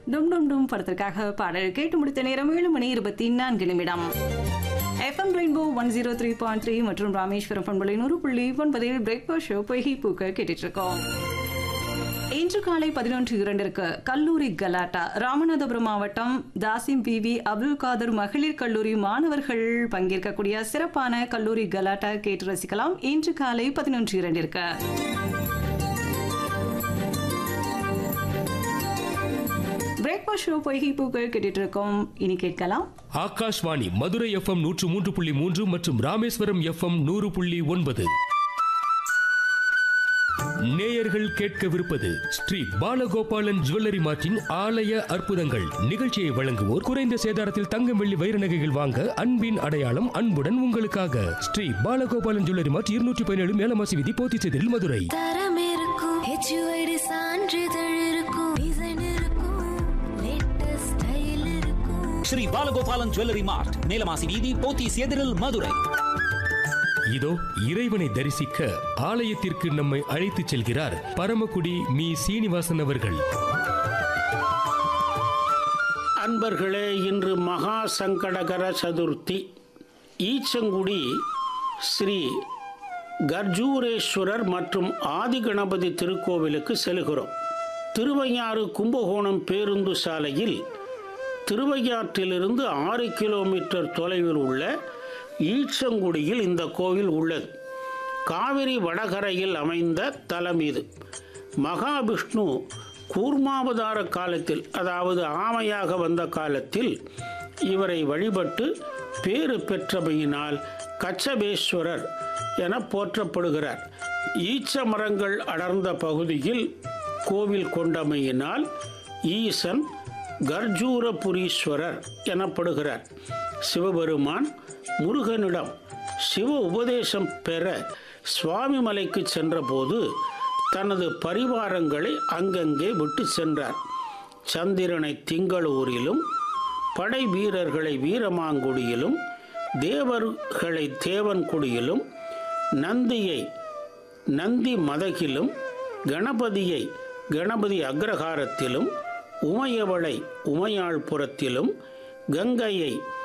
டும் டும் டும் படத்திற்காக பாடல் கேட்டு முடித்த நேரம் ஏழு மணி இருபத்தி நான்கு நிமிடம் FM rainbow one zero three point three மற்றும் ராமேஸ்வரம் பண்பலை நூறு புள்ளி ஒன்பதில் பிரேக்ஃபாஸ்ட் ஷோ பொய்கி பூக்க கேட்டுட்டு இருக்கோம் இன்று காலை பதினொன்று இரண்டிற்கு கல்லூரி கலாட்டா ராமநாதபுரம் மாவட்டம் தாசிம் பிவி அப்துல் காதர் மகளிர் கல்லூரி மாணவர்கள் பங்கேற்கக்கூடிய சிறப்பான கல்லூரி கலாட்டா கேட்டு ரசிக்கலாம் இன்று காலை பதினொன்று இரண்டிற்கு பிரேக்ஃபாஸ்ட் ஷோ பொய்கை பூக்கள் கேட்டுட்டு இருக்கோம் இனி கேட்கலாம் ஆகாஷ்வாணி மதுரை எஃப்எம் நூற்று மூன்று புள்ளி மூன்று மற்றும் ராமேஸ்வரம் எஃப்எம் நூறு புள்ளி ஒன்பது நேயர்கள் கேட்கவிருப்பது ஸ்ரீ பாலகோபாலன் ஜுவல்லரி மார்ட்டின் ஆலய அற்புதங்கள் நிகழ்ச்சியை வழங்குவோர் குறைந்த சேதாரத்தில் தங்கம் வெள்ளி வைர நகைகள் வாங்க அன்பின் அடையாளம் அன்புடன் உங்களுக்காக ஸ்ரீ பாலகோபாலன் ஜுவல்லரி மார்ட் இருநூற்றி பதினேழு மேலமாசி விதி போத்திச்செதில் மதுரை தரம் இருக்கும் ஹெச்யூஐடி சான்றிதழ் இருக்கும் டிசைன் இருக்கும் லேட்டஸ்ட் ஸ்டைல் இருக்கும் ஸ்ரீ பாலகோபாலன் ஜுவல்லரி மார்ட் மேலமாசி வீதி போத்தீஸ் எதிரில் மதுரை இதோ இறைவனை தரிசிக்க ஆலயத்திற்கு நம்மை அழைத்துச் செல்கிறார் பரமக்குடி மீ சீனிவாசன் அவர்கள் அன்பர்களே இன்று மகா சங்கடகர சதுர்த்தி ஈச்சங்குடி ஸ்ரீ கர்ஜூரேஸ்வரர் மற்றும் ஆதிகணபதி திருக்கோவிலுக்கு செல்கிறோம் திருவையாறு கும்பகோணம் பேருந்து சாலையில் திருவையாற்றிலிருந்து ஆறு கிலோமீட்டர் தொலைவில் உள்ள ஈச்சங்குடியில் இந்த கோவில் உள்ளது காவிரி வடகரையில் அமைந்த தலம் இது மகாவிஷ்ணு கூர்மாவதார காலத்தில் அதாவது ஆமையாக வந்த காலத்தில் இவரை வழிபட்டு பேறு பெற்றமையினால் கச்சபேஸ்வரர் என போற்றப்படுகிறார் ஈச்ச மரங்கள் அடர்ந்த பகுதியில் கோவில் கொண்டமையினால் ஈசன் கர்ஜூரபுரீஸ்வரர் எனப்படுகிறார் சிவபெருமான் முருகனிடம் சிவ உபதேசம் பெற சுவாமிமலைக்கு சென்றபோது தனது பரிவாரங்களை அங்கங்கே விட்டு சென்றார் சந்திரனை திங்களூரிலும் படை வீரர்களை வீரமாங்குடியிலும் தேவர்களை தேவன்குடியிலும் நந்தியை நந்தி மதகிலும் கணபதியை கணபதி அக்ரஹாரத்திலும் உமையவளை உமையாள்புரத்திலும் கங்கையை